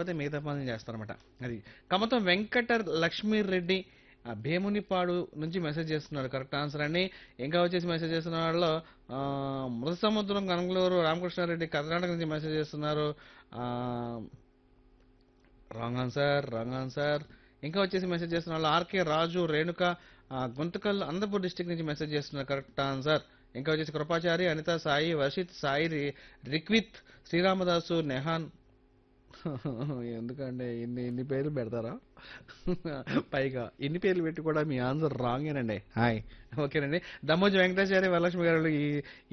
తర్వాత మిగతా పనులు చేస్తారన్నమాట అది కమతం వెంకట లక్ష్మీ రెడ్డి ఆ, భీమునిపాడు నుంచి మెసేజ్ చేస్తున్నారు కరెక్ట్ ఆన్సర్ అండి ఇంకా వచ్చేసి మెసేజ్ చేస్తున్న వాళ్ళలో ఆ, మృత సముద్రం కనగలూరు రామకృష్ణారెడ్డి కర్ణాటక నుంచి మెసేజ్ చేస్తున్నారు రాంగ్ ఆన్సర్ రాంగ్ ఆన్సర్ ఇంకా వచ్చేసి మెసేజ్ చేస్తున్న వాళ్ళు ఆర్కే రాజు రేణుక ఆ, గుంతకల్ అనంతపూర్ డిస్టిక్ నుంచి మెసేజ్ చేస్తున్నారు కరెక్ట్ ఆన్సర్ ఇంకా వచ్చేసి కృపాచారి అనిత సాయి వర్షిత్ సాయి రి- రిక్విత్ శ్రీరామదాసు నెహాన్ ఎందుకంటే ఇన్ని ఇన్ని పేర్లు పెడతారా పైగా ఇన్ని పేర్లు పెట్టి కూడా మీ ఆన్సర్ రాంగేనండి హాయ్ ఓకేనండి దమ్మోజు వెంకటేశ్వరి వరలక్ష్మి గారు ఈ